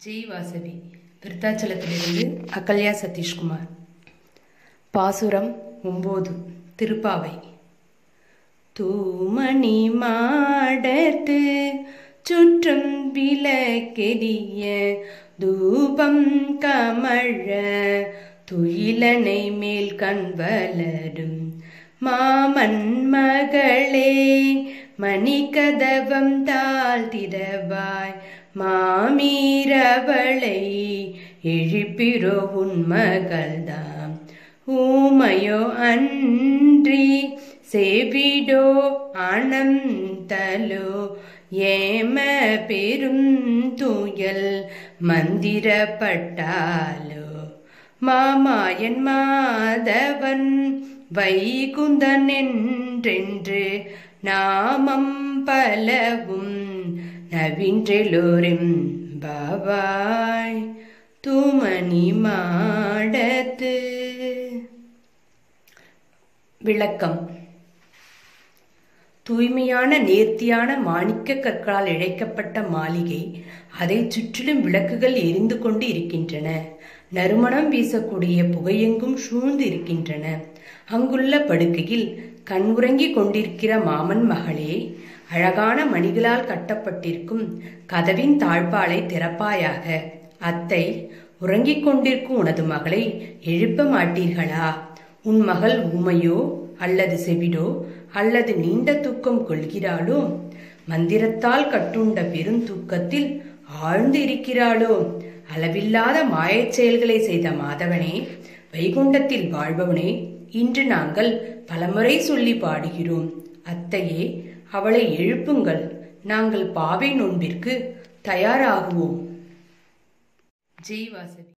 ஜெய் வாசவி விருத்தாச்சலத்திலிருந்து அகல்யா சதீஷ்குமார் பாசுரம் ஒம்பது திருப்பாவை தூமணி மாடத்து சுற்றும் விளக்கெரிய தூபம் கமழ துயிலனை மேல் கண் வளரும் மாமன் மகளே மணிக்கதவம் தாழ்த்திடவாய் மாமீரவளை எழுப்பிரோ உன் மகள்தாம் ஊமையோ அன்றி செவிடோ அனந்தலோ ஏம பெரும் தூயல் மந்திரப்பட்டாலோ மாமாயன் மாதவன் வைகுந்தன் என்றென்று நாமம் பலவும் நவின்றெலோரும் பாவாய் தூமணி மாடத்து விளக்கம் தூய்மையான நேர்த்தியான மாணிக்க கற்களால் இழைக்கப்பட்ட மாளிகை அதை சுற்றிலும் விளக்குகள் எரிந்து கொண்டு இருக்கின்றன நறுமணம் வீசக்கூடிய புகையெங்கும் சூழ்ந்து இருக்கின்றன அங்குள்ள படுக்கையில் கண் உறங்கிக் கொண்டிருக்கிற மாமன் மகளே அழகான மணிகளால் கட்டப்பட்டிருக்கும் கதவின் தாழ்பாலை திறப்பாயாக அத்தை உறங்கிக் கொண்டிருக்கும் உனது மகளை எழுப்ப மாட்டீர்களா உன் மகள் ஊமையோ அல்லது செவிடோ அல்லது நீண்ட தூக்கம் கொள்கிறாளோ மந்திரத்தால் கட்டுண்ட பெரும் தூக்கத்தில் ஆழ்ந்து இருக்கிறாளோ அளவில்லாத மாயச் செயல்களை செய்த மாதவனே வைகுண்டத்தில் வாழ்பவனே இன்று நாங்கள் பலமுறை சொல்லி பாடுகிறோம் அத்தையே அவளை எழுப்புங்கள் நாங்கள் பாவை நோன்பிற்கு தயாராகுவோம் ஜெய் வாசவி